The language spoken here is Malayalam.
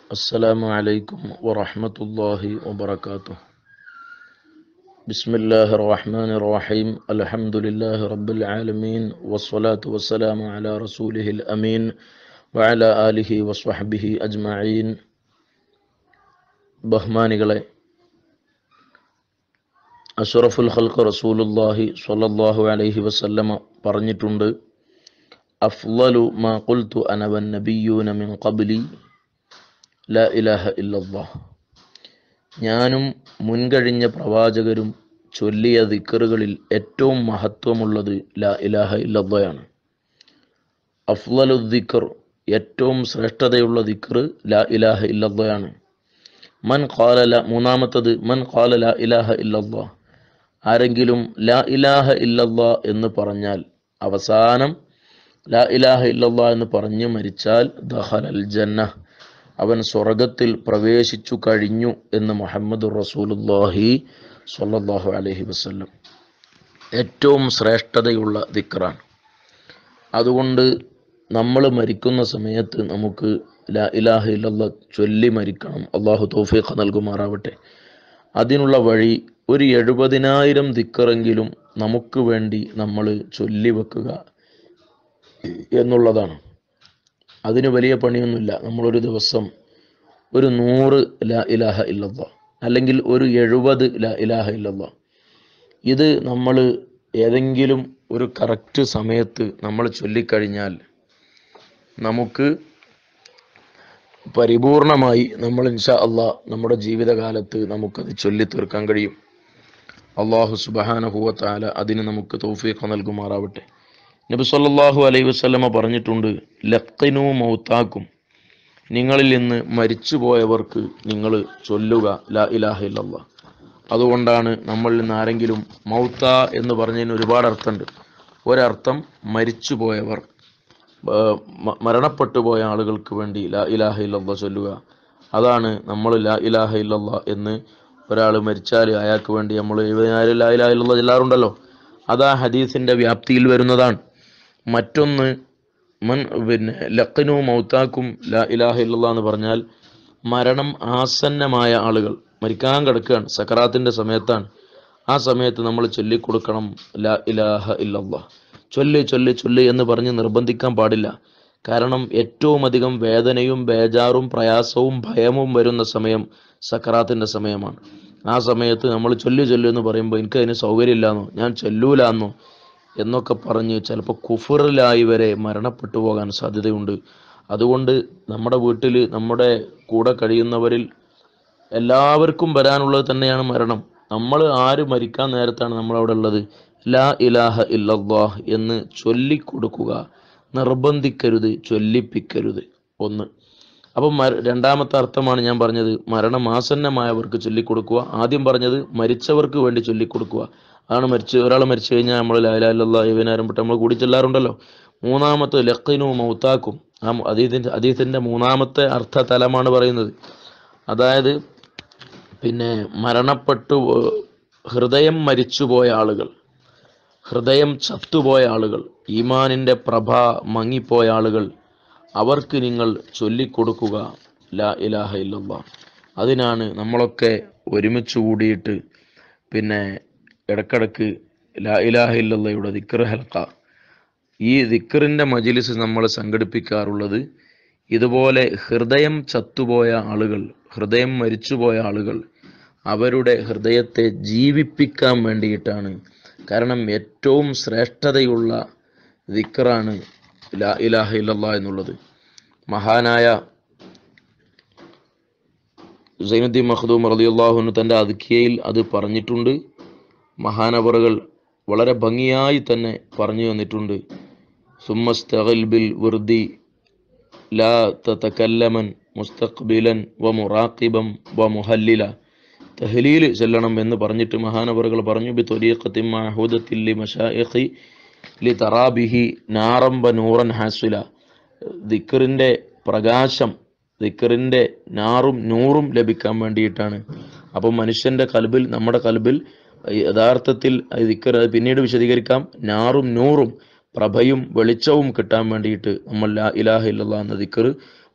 السلام عليكم ورحمة الله وبركاته بسم الله الرحمن الرحيم الحمد لله رب العالمين والصلاة والسلام على رسوله الأمين وعلى آله وصحبه أجمعين ബഹ്മാനികളെ അഷറഫുൽ ഖൽഖ് റസൂലുല്ലാഹി സ്വല്ലല്ലാഹു അലൈഹി വസല്ലമ പറഞ്ഞിട്ടുണ്ട് അഫ്ളലു മാ ഖുൽതു അന വൻ നബിയ്യൂന മിൻ ഖബ്ലി ലാ ഇലാഹ ഇല്ലല്ലാഹ് ഞാനും മുൻകഴിഞ്ഞ പ്രവാചകരും ചൊല്ലിയ ദിക്കറുകളിൽ ഏറ്റവും മഹത്വമുള്ളത് ലാ ഇലാഹ ഇല്ലല്ലയാണ് അഫ്ളലു ദിക്കർ ഏറ്റവും ശ്രേഷ്ഠതയുള്ള ദിക്കർ ലാ ഇലാഹ ഇല്ലല്ലയാണ് മൻ ഖാല ല മൂന്നാമത്തത് മൻ ഖാല ലാ ഇലാഹ ഇല്ലല്ലാഹ് ആരെങ്കിലും ലാ ഇലാഹ ഇല്ലല്ലാ എന്ന് പറഞ്ഞാൽ അവസാനം ലാ ഇലാഹ ഇല്ലല്ലാ എന്ന് പറഞ്ഞ് മരിച്ചാൽ ദഹലൽ ജന്ന അവൻ സ്വർഗത്തിൽ പ്രവേശിച്ചു കഴിഞ്ഞു എന്ന് മുഹമ്മദ് റസൂലുല്ലാഹി സ്വല്ലല്ലാഹു അലൈഹി വസല്ലം ഏറ്റവും ശ്രേഷ്ഠതയുള്ള ദിക്റാണ് അതുകൊണ്ട് നമ്മൾ മരിക്കുന്ന സമയത്ത് നമുക്ക് ലാ ഇലാഹ ഇല്ലല്ല ചൊല്ലി മരിക്കണം അള്ളാഹു തൗഫീഖ് നൽകുമാറാവട്ടെ അതിനുള്ള വഴി ഒരു എഴുപതിനായിരം ദിക്കറെങ്കിലും നമുക്ക് വേണ്ടി നമ്മൾ ചൊല്ലി വെക്കുക എന്നുള്ളതാണ് അതിന് വലിയ പണിയൊന്നുമില്ല നമ്മളൊരു ദിവസം ഒരു നൂറ് ലാ ഇലാഹ ഇല്ലല്ല അല്ലെങ്കിൽ ഒരു എഴുപത് ലാ ഇലാഹ ഇല്ലല്ല ഇത് നമ്മൾ ഏതെങ്കിലും ഒരു കറക്റ്റ് സമയത്ത് നമ്മൾ ചൊല്ലിക്കഴിഞ്ഞാൽ നമുക്ക് പരിപൂർണമായി നമ്മൾ ഇൻഷാ അള്ളാ നമ്മുടെ ജീവിതകാലത്ത് നമുക്കത് ചൊല്ലി തീർക്കാൻ കഴിയും അള്ളാഹു സുബഹാനഹുവ താല അതിന് നമുക്ക് തൗഫീഖ് നൽകുമാറാവട്ടെ നബി സല്ലല്ലാഹു അലൈഹി വസല്ലമ പറഞ്ഞിട്ടുണ്ട് ലഖിനു മൗത്താക്കും നിങ്ങളിൽ നിന്ന് മരിച്ചുപോയവർക്ക് നിങ്ങൾ ചൊല്ലുക ലാ ഇലാഹ ഇല്ലല്ലാ അതുകൊണ്ടാണ് നമ്മളിൽ നിന്ന് ആരെങ്കിലും മൗത്ത എന്ന് പറഞ്ഞതിന് ഒരുപാട് അർത്ഥമുണ്ട് ഒരർത്ഥം മരിച്ചുപോയവർ മരണപ്പെട്ടു പോയ ആളുകൾക്ക് വേണ്ടി ലാ ഇലാഹ ഇല്ലല്ല ചൊല്ലുക അതാണ് നമ്മൾ ലാ ഇലാഹ ഇല്ലല്ല എന്ന് ഒരാൾ മരിച്ചാൽ അയാൾക്ക് വേണ്ടി നമ്മൾ എഴുപതിനായിരം ലാ ഇലാഹ ഇല്ലല്ല ചെല്ലാറുണ്ടല്ലോ അതാ ഹദീസിന്റെ വ്യാപ്തിയിൽ വരുന്നതാണ് മറ്റൊന്ന് മൻ പിന്നെ ലഖനു മൗത്താക്കും ലാ ഇലാഹ ഇല്ലല്ല എന്ന് പറഞ്ഞാൽ മരണം ആസന്നമായ ആളുകൾ മരിക്കാൻ കിടക്കുകയാണ് സക്കറാത്തിന്റെ സമയത്താണ് ആ സമയത്ത് നമ്മൾ ചൊല്ലിക്കൊടുക്കണം ലാ ഇലാഹ ഇല്ലല്ലാ ചൊല്ല് ചൊല്ല് ചൊല്ല് എന്ന് പറഞ്ഞ് നിർബന്ധിക്കാൻ പാടില്ല കാരണം ഏറ്റവും അധികം വേദനയും ബേജാറും പ്രയാസവും ഭയവും വരുന്ന സമയം സക്കറാത്തിന്റെ സമയമാണ് ആ സമയത്ത് നമ്മൾ ചൊല്ലു ചൊല്ലു എന്ന് പറയുമ്പോൾ എനിക്ക് അതിന് സൗകര്യമില്ലാന്നോ ഞാൻ ചൊല്ലൂലാന്നോ എന്നൊക്കെ പറഞ്ഞ് ചിലപ്പോൾ കുഫറിലായി വരെ മരണപ്പെട്ടു പോകാൻ സാധ്യതയുണ്ട് അതുകൊണ്ട് നമ്മുടെ വീട്ടിൽ നമ്മുടെ കൂടെ കഴിയുന്നവരിൽ എല്ലാവർക്കും വരാനുള്ളത് തന്നെയാണ് മരണം നമ്മൾ ആര് മരിക്കാൻ നേരത്താണ് നമ്മൾ അവിടെ ഉള്ളത് ലാ ഇലാഹ ഇല്ലല്ലാഹ് എന്ന് ചൊല്ലിക്കൊടുക്കുക നിർബന്ധിക്കരുത് ചൊല്ലിപ്പിക്കരുത് ഒന്ന് അപ്പം മര രണ്ടാമത്തെ അർത്ഥമാണ് ഞാൻ പറഞ്ഞത് മരണമാസന്നമായവർക്ക് ചൊല്ലിക്കൊടുക്കുക ആദ്യം പറഞ്ഞത് മരിച്ചവർക്ക് വേണ്ടി ചൊല്ലിക്കൊടുക്കുക അതാണ് മരിച്ച് ഒരാൾ മരിച്ചു കഴിഞ്ഞാൽ നമ്മൾ ലാലാ ഇല്ലല്ലാ ഇവനാരംഭിട്ട് നമ്മൾ കൂടി ചെല്ലാറുണ്ടല്ലോ മൂന്നാമത്തെ ലഖിനു മൗത്താക്കും ആ അതീതിൻ്റെ അതീതിൻ്റെ മൂന്നാമത്തെ അർത്ഥ തലമാണ് പറയുന്നത് അതായത് പിന്നെ മരണപ്പെട്ടു ഹൃദയം മരിച്ചുപോയ ആളുകൾ ഹൃദയം ചത്തുപോയ ആളുകൾ ഈമാനിൻ്റെ പ്രഭ മങ്ങിപ്പോയ ആളുകൾ അവർക്ക് നിങ്ങൾ ചൊല്ലിക്കൊടുക്കുക ലാ ഇലാഹ ഇല്ലല്ല അതിനാണ് നമ്മളൊക്കെ ഒരുമിച്ച് കൂടിയിട്ട് പിന്നെ ഇടക്കിടക്ക് ലാ ഇലാഹ ഇല്ലല്ലയുടെ ദിക്കർ ഹൽക്ക ഈ ദിക്കറിൻ്റെ മജിലിസ് നമ്മൾ സംഘടിപ്പിക്കാറുള്ളത് ഇതുപോലെ ഹൃദയം ചത്തുപോയ ആളുകൾ ഹൃദയം മരിച്ചുപോയ ആളുകൾ അവരുടെ ഹൃദയത്തെ ജീവിപ്പിക്കാൻ വേണ്ടിയിട്ടാണ് കാരണം ഏറ്റവും ശ്രേഷ്ഠതയുള്ള ദിക്കറാണ് ലാ ഇലാഹ ഇല്ലല്ലാ എന്നുള്ളത് മഹാനായ സൈനുദ്ദീൻ മഖ്ദൂം റളിയല്ലാഹുവിന് തൻ്റെ അതുക്കിയയിൽ അത് പറഞ്ഞിട്ടുണ്ട് മഹാനവറുകൾ വളരെ ഭംഗിയായി തന്നെ പറഞ്ഞു തന്നിട്ടുണ്ട് സുമ്മസ്തഗൽ ബിൽ വിർദി ലാ തതകല്ലമൻ മുസ്തഖ്ബിലൻ വ മുറാഖിബം വ മുഹല്ലില തഹ്ലീൽ ചെല്ലണം എന്ന് പറഞ്ഞിട്ട് മഹാനവറുകൾ പറഞ്ഞു ബി തൊരീഖത്തി മഹൂദത്തിൽ ലി മഷായിഖി ലി തറാബിഹി നാറംബ നൂറൻ ഹാസുല ദിക്കറിൻ്റെ പ്രകാശം ദിക്കറിൻ്റെ നാറും നൂറും ലഭിക്കാൻ വേണ്ടിയിട്ടാണ് അപ്പം മനുഷ്യൻ്റെ കൽബിൽ നമ്മുടെ കൽബിൽ യഥാർത്ഥത്തിൽ ദിക്കർ അത് പിന്നീട് വിശദീകരിക്കാം നാറും നൂറും പ്രഭയും വെളിച്ചവും കിട്ടാൻ വേണ്ടിയിട്ട് നമ്മൾ ലാ ഇലാഹ ഇല്ലല്ലാ എന്ന ദിക്കർ